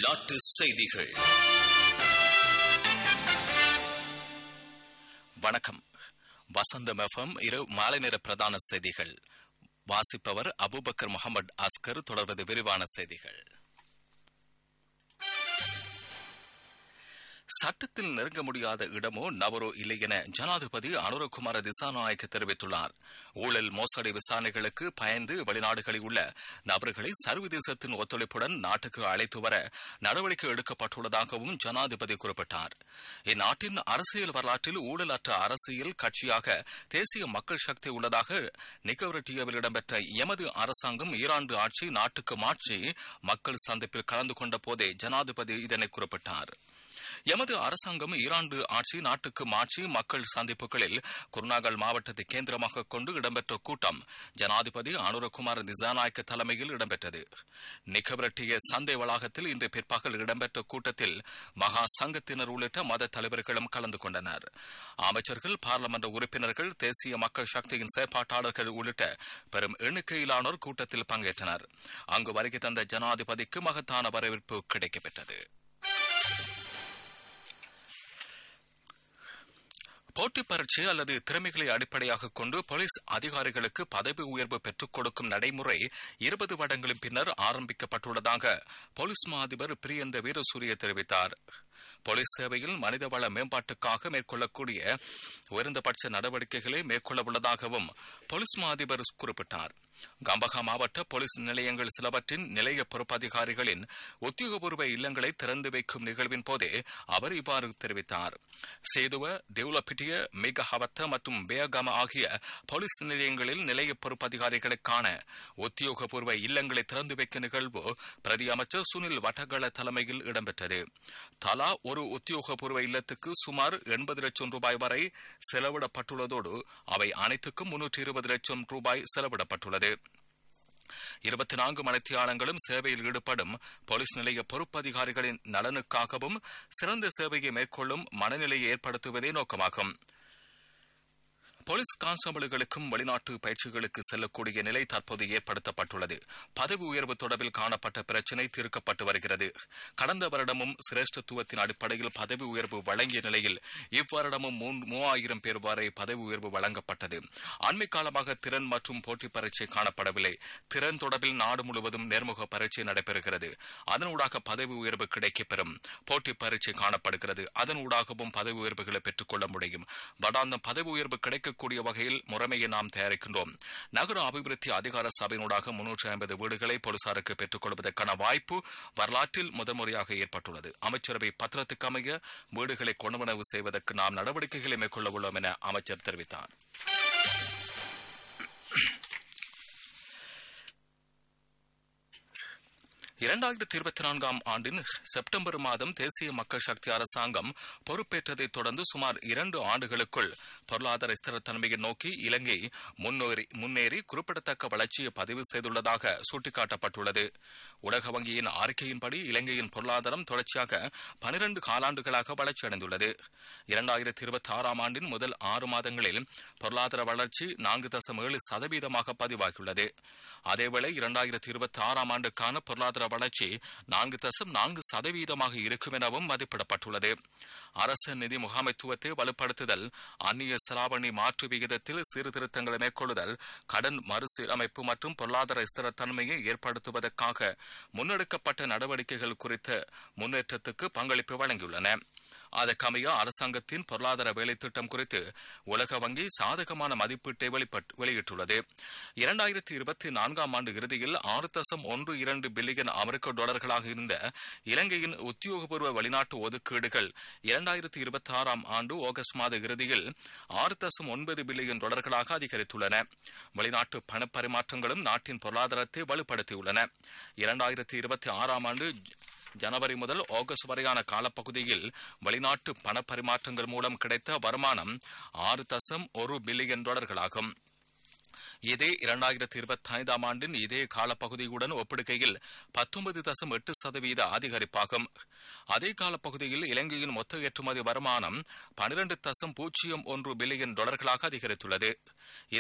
உள்நாட்டு செய்திகள் வணக்கம் வசந்தம் எஃப்எம் இரு மாலை நேர பிரதான செய்திகள் வாசிப்பவர் அபுபக்கர் முகமது அஸ்கர் தொடர்வது விரிவான செய்திகள் சட்டத்தில் நெருங்க முடியாத இடமோ நபரோ இல்லை என ஜனாதிபதி அனுரகுமார திசாநாயக்க தெரிவித்துள்ளார் ஊழல் மோசடி விசாரணைகளுக்கு பயந்து வெளிநாடுகளில் உள்ள நபர்களை சர்வதேசத்தின் ஒத்துழைப்புடன் நாட்டுக்கு அழைத்து வர நடவடிக்கை எடுக்கப்பட்டுள்ளதாகவும் ஜனாதிபதி குறிப்பிட்டார் இந்நாட்டின் அரசியல் வரலாற்றில் ஊழலற்ற அரசியல் கட்சியாக தேசிய மக்கள் சக்தி உள்ளதாக நிகவரட்டியவில் இடம்பெற்ற எமது அரசாங்கம் ஈராண்டு ஆட்சி நாட்டுக்கு மாற்றி மக்கள் சந்திப்பில் கலந்து கொண்ட போதே ஜனாதிபதி இதனை குறிப்பிட்டார் எமது அரசாங்கம் ஈராண்டு ஆட்சி நாட்டுக்கு மாற்றி மக்கள் சந்திப்புகளில் குருநாகல் மாவட்டத்தை கேந்திரமாக கொண்டு இடம்பெற்ற கூட்டம் ஜனாதிபதி அனுரகுமார் திசாநாயக்க தலைமையில் இடம்பெற்றது நிகவரட்டிய சந்தை வளாகத்தில் இன்று பிற்பகல் இடம்பெற்ற கூட்டத்தில் மகா சங்கத்தினர் உள்ளிட்ட மத தலைவர்களும் கலந்து கொண்டனர் அமைச்சர்கள் பாராளுமன்ற உறுப்பினர்கள் தேசிய மக்கள் சக்தியின் செயற்பாட்டாளர்கள் உள்ளிட்ட பெரும் எண்ணிக்கையிலானோர் கூட்டத்தில் பங்கேற்றனர் அங்கு வருகை தந்த ஜனாதிபதிக்கு மகத்தான வரவேற்பு கிடைக்கப்பெற்றது போட்டி பரீட்சை அல்லது திறமைகளை அடிப்படையாக கொண்டு போலீஸ் அதிகாரிகளுக்கு பதவி உயர்வு பெற்றுக் கொடுக்கும் நடைமுறை இருபது வருடங்களின் பின்னர் ஆரம்பிக்கப்பட்டுள்ளதாக போலீஸ் மா அதிபர் பிரியந்த வீரசூரிய தெரிவித்தார் போலீஸ் சேவையில் மனிதவள மேம்பாட்டுக்காக மேற்கொள்ளக்கூடிய உயர்ந்தபட்ச நடவடிக்கைகளை மேற்கொள்ள உள்ளதாகவும் போலீஸ் மா அதிபர் குறிப்பிட்டார் கம்பகா மாவட்ட போலீஸ் நிலையங்கள் சிலவற்றின் நிலைய பொறுப்பதிகாரிகளின் உத்தியோகபூர்வ இல்லங்களை திறந்து வைக்கும் நிகழ்வின் போதே அவர் இவ்வாறு தெரிவித்தார் சேதுவ தேவுலப்பிட்டிய மேகஹவத்த மற்றும் பேகம ஆகிய போலீஸ் நிலையங்களில் நிலைய பொறுப்பதிகாரிகளுக்கான உத்தியோகபூர்வ இல்லங்களை திறந்து வைக்கும் நிகழ்வு பிரதி அமைச்சர் சுனில் வட்டகள தலைமையில் இடம்பெற்றது தலா ஒரு உத்தியோகபூர்வ இல்லத்துக்கு சுமார் எண்பது லட்சம் ரூபாய் வரை செலவிடப்பட்டுள்ளதோடு அவை அனைத்துக்கும் முன்னூற்றி இருபது லட்சம் ரூபாய் செலவிடப்பட்டுள்ளது இருபத்தி நான்கு மணித்தியாலங்களும் சேவையில் ஈடுபடும் போலீஸ் நிலைய பொறுப்பதிகாரிகளின் நலனுக்காகவும் சிறந்த சேவையை மேற்கொள்ளும் மனநிலையை ஏற்படுத்துவதே நோக்கமாகும் போலீஸ் கான்ஸ்டபிள்களுக்கும் வெளிநாட்டு பயிற்சிகளுக்கு செல்லக்கூடிய நிலை தற்போது ஏற்படுத்தப்பட்டுள்ளது பதவி உயர்வு தொடர்பில் காணப்பட்ட பிரச்சினை தீர்க்கப்பட்டு வருகிறது கடந்த வருடமும் சிரேஷ்டத்துவத்தின் அடிப்படையில் பதவி உயர்வு வழங்கிய நிலையில் இவ்வருடமும் மூவாயிரம் பேர் வரை பதவி உயர்வு வழங்கப்பட்டது அண்மை காலமாக திறன் மற்றும் போட்டி பரீட்சை காணப்படவில்லை திறன் தொடர்பில் நாடு முழுவதும் நேர்முக பரீட்சை நடைபெறுகிறது அதனூடாக பதவி உயர்வு கிடைக்கப்பெறும் போட்டி பரீட்சை காணப்படுகிறது அதனூடாகவும் பதவி உயர்வுகளை பெற்றுக்கொள்ள முடியும் வடாந்தம் பதவி உயர்வு கிடைக்க இருக்கக்கூடிய வகையில் முறைமையை நாம் தயாரிக்கின்றோம் நகர அபிவிருத்தி அதிகார சபையினூடாக முன்னூற்றி ஐம்பது வீடுகளை போலீசாருக்கு பெற்றுக் கொள்வதற்கான வாய்ப்பு வரலாற்றில் முதன்முறையாக ஏற்பட்டுள்ளது அமைச்சரவை பத்திரத்துக்கு அமைய வீடுகளை கொள்வனவு செய்வதற்கு நாம் நடவடிக்கைகளை மேற்கொள்ள உள்ளோம் என அமைச்சர் தெரிவித்தார் இரண்டாயிரத்தி இருபத்தி நான்காம் ஆண்டின் செப்டம்பர் மாதம் தேசிய மக்கள் சக்தி அரசாங்கம் பொறுப்பேற்றதைத் தொடர்ந்து சுமார் இரண்டு ஆண்டுகளுக்குள் பொருளாதார ஸ்திரத்தன்மையை நோக்கி இலங்கை முன்னேறி முன்னேறி குறிப்பிடத்தக்க வளர்ச்சியை பதிவு செய்துள்ளதாக சுட்டிக்காட்டப்பட்டுள்ளது உலக வங்கியின் அறிக்கையின்படி இலங்கையின் பொருளாதாரம் தொடர்ச்சியாக பனிரண்டு காலாண்டுகளாக வளர்ச்சியடைந்துள்ளது இரண்டாயிரத்தி இருபத்தி ஆறாம் ஆண்டின் முதல் ஆறு மாதங்களில் பொருளாதார வளர்ச்சி நான்கு தசம் ஏழு சதவீதமாக பதிவாகியுள்ளது அதேவேளை இரண்டாயிரத்தி இருபத்தி ஆறாம் ஆண்டுக்கான பொருளாதார வளர்ச்சி நான்கு தசம் நான்கு சதவீதமாக இருக்கும் எனவும் மதிப்பிடப்பட்டுள்ளது அரசு நிதி முகாமைத்துவத்தை வலுப்படுத்துதல் அந்நிய செலாவணி மாற்று விகிதத்தில் சீர்திருத்தங்களை மேற்கொள்ளுதல் கடன் மறுசீரமைப்பு மற்றும் பொருளாதார ஸ்திரத்தன்மையை ஏற்படுத்துவதற்காக முன்னெடுக்கப்பட்ட நடவடிக்கைகள் குறித்த முன்னேற்றத்துக்கு பங்களிப்பு வழங்கியுள்ளன அதற்கமைய அரசாங்கத்தின் பொருளாதார வேலை திட்டம் குறித்து உலக வங்கி சாதகமான மதிப்பீட்டை வெளியிட்டுள்ளது இரண்டாயிரத்தி இருபத்தி நான்காம் ஆண்டு இறுதியில் ஆறு தசம் ஒன்று இரண்டு பில்லியன் அமெரிக்க டாலர்களாக இருந்த இலங்கையின் உத்தியோகபூர்வ வெளிநாட்டு ஒதுக்கீடுகள் இரண்டாயிரத்தி இருபத்தி ஆறாம் ஆண்டு ஆகஸ்ட் மாத இறுதியில் ஆறு தசம் ஒன்பது பில்லியன் டாலர்களாக அதிகரித்துள்ளன வெளிநாட்டு பணப்பரிமாற்றங்களும் நாட்டின் பொருளாதாரத்தை வலுப்படுத்தியுள்ளன இரண்டாயிரத்தி இருபத்தி ஆறாம் ஆண்டு ஜனவரி முதல் ஆகஸ்ட் வரையான காலப்பகுதியில் வெளிநாட்டு பணப்பரிமாற்றங்கள் மூலம் கிடைத்த வருமானம் ஆறு தசம் ஒரு பில்லியன் டாலர்களாகும் இதே இரண்டாயிரத்தி இருபத்தி ஐந்தாம் ஆண்டின் இதே காலப்பகுதியுடன் ஒப்பிடுகையில் பத்தொன்பது தசம் எட்டு சதவீத அதிகரிப்பாகும் அதே காலப்பகுதியில் இலங்கையின் மொத்த ஏற்றுமதி வருமானம் பனிரெண்டு தசம் பூஜ்ஜியம் ஒன்று பில்லியன் டாலர்களாக அதிகரித்துள்ளது